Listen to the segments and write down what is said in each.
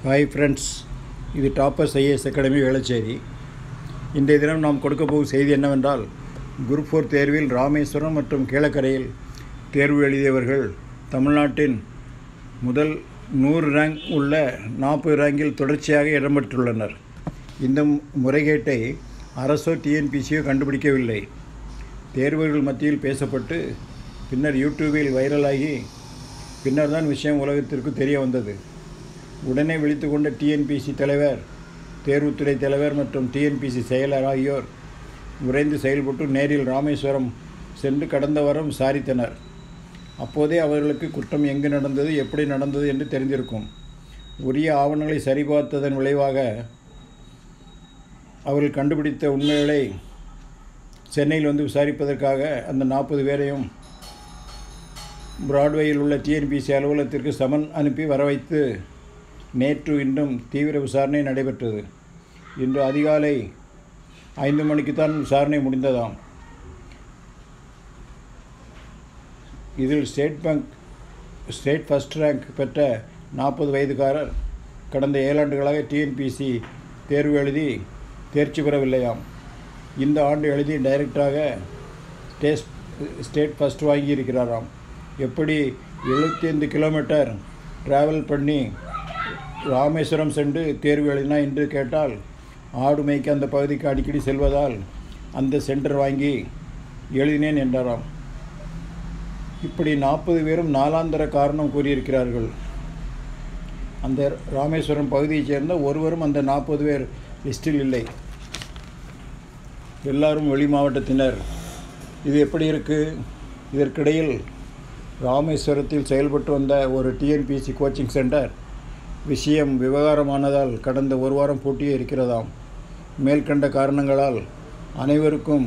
hi friends இது Toppers IAS academy Velachery இன்றைய தினம் நாம் கொடுக்க போகும் செய்தி என்னவென்றால் குரூப் ஃபோர் தேர்வில் ராமேஸ்வரம் மற்றும் கீழக்கரையில் தேர்வு எழுதியவர்கள் தமிழ்நாட்டின் முதல் நூறு ரேங்க் உள்ள நாற்பது ரேங்கில் தொடர்ச்சியாக இடம்பெற்றுள்ளனர் இந்த முறைகேட்டை அரசோ டிஎன்பிசியோ கண்டுபிடிக்கவில்லை தேர்வுகள் மத்தியில் பேசப்பட்டு பின்னர் யூடியூபில் வைரலாகி பின்னர் தான் விஷயம் உலகத்திற்கு தெரிய வந்தது உடனே விழித்து கொண்ட டிஎன்பிசி தலைவர் தேர்வுத்துறை தலைவர் மற்றும் டிஎன்பிசி செயலர் ஆகியோர் விரைந்து செயல்பட்டு நேரில் ராமேஸ்வரம் சென்று கடந்த வாரம் விசாரித்தனர் அப்போதே அவர்களுக்கு குற்றம் எங்கு நடந்தது எப்படி நடந்தது என்று தெரிந்திருக்கும் உரிய ஆவணங்களை சரிபார்த்ததன் விளைவாக அவர்கள் கண்டுபிடித்த உண்மைகளை சென்னையில் வந்து விசாரிப்பதற்காக அந்த நாற்பது பேரையும் பிராட்வேயில் உள்ள டிஎன்பிசி அலுவலகத்திற்கு சமன் அனுப்பி வர வைத்து நேற்று இன்றும் தீவிர விசாரணை நடைபெற்றது இன்று அதிகாலை ஐந்து மணிக்குத்தான் விசாரணை முடிந்ததாம் இதில் state bank state first rank பெற்ற நாற்பது வயதுக்காரர் கடந்த ஏழாண்டுகளாக டிஎன்பிசி தேர்வு எழுதி தேர்ச்சி பெறவில்லையாம் இந்த ஆண்டு எழுதி டைரக்டாக ஸ்டேஸ் ஸ்டேட் ஃபஸ்ட் வாங்கியிருக்கிறாராம் எப்படி எழுபத்தி ஐந்து கிலோமீட்டர் ட்ராவல் பண்ணி ராமேஸ்வரம் சென்று தேர்வு எழுதினா என்று கேட்டால் ஆடு மேய்க்க அந்த பகுதிக்கு அடிக்கடி செல்வதால் அந்த சென்டர் வாங்கி எழுதினேன் என்றாராம் இப்படி நாற்பது பேரும் நாலாந்தர காரணம் கூறியிருக்கிறார்கள் அந்த ராமேஸ்வரம் பகுதியைச் சேர்ந்த ஒருவரும் அந்த நாற்பது பேர் லிஸ்டில் இல்லை எல்லாரும் வெளி மாவட்டத்தினர் இது எப்படி இருக்குது இதற்கிடையில் ராமேஸ்வரத்தில் செயல்பட்டு வந்த ஒரு டிஎன்பிசி கோச்சிங் சென்டர் விஷயம் விவகாரமானதால் கடந்த ஒரு வாரம் பூட்டியே இருக்கிறதாம் மேற்கண்ட காரணங்களால் அனைவருக்கும்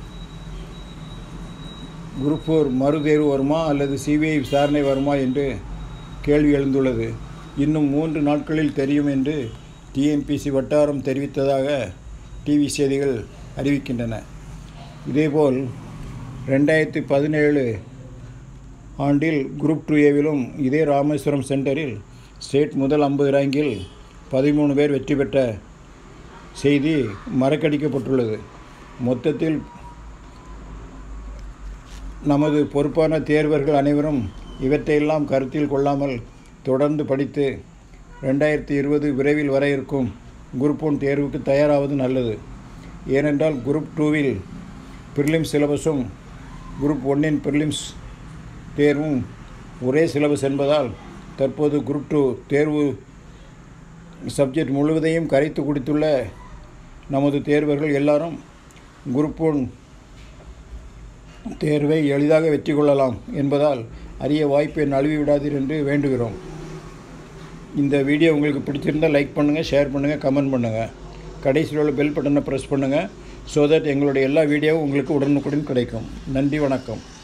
குரூப் ஃபோர் மறுதேர்வு வருமா அல்லது சிபிஐ விசாரணை வருமா என்று கேள்வி எழுந்துள்ளது இன்னும் மூன்று நாட்களில் தெரியும் என்று டிஎன்பிசி வட்டாரம் தெரிவித்ததாக டிவி செய்திகள் அறிவிக்கின்றன இதேபோல் ரெண்டாயிரத்தி பதினேழு ஆண்டில் குரூப் டூ ஏவிலும் இதே ராமேஸ்வரம் சென்டரில் ஸ்டேட் முதல் ஐம்பது ரேங்கில் பதிமூணு பேர் வெற்றி பெற்ற செய்தி மறக்கடிக்கப்பட்டுள்ளது மொத்தத்தில் நமது பொறுப்பான தேர்வர்கள் அனைவரும் இவற்றையெல்லாம் கருத்தில் கொள்ளாமல் தொடர்ந்து படித்து ரெண்டாயிரத்தி இருபது விரைவில் வர இருக்கும் குரூப் ஒன் தேர்வுக்கு தயாராவது நல்லது ஏனென்றால் குரூப் டூவில் ப்ரிலிம்ஸ் சிலபஸும் குரூப் ஒன்னின் ப்ரிலிம்ஸ் தேர்வும் ஒரே சிலபஸ் என்பதால் தற்போது குரூப் டூ தேர்வு சப்ஜெக்ட் முழுவதையும் கரைத்து குடித்துள்ள நமது தேர்வர்கள் எல்லாரும் குரூப் ஒன் தேர்வை எளிதாக வெற்றி கொள்ளலாம் என்பதால் அரிய வாய்ப்பை நழுவி விடாதீர் என்று வேண்டுகிறோம் இந்த வீடியோ உங்களுக்கு பிடிச்சிருந்தால் லைக் பண்ணுங்கள் ஷேர் பண்ணுங்கள் கமெண்ட் பண்ணுங்கள் கடைசியில் உள்ள பெல் பட்டனை ப்ரெஸ் பண்ணுங்கள் ஸோ தட் எங்களுடைய எல்லா வீடியோவும் உங்களுக்கு உடனுக்குடன் கிடைக்கும் நன்றி வணக்கம்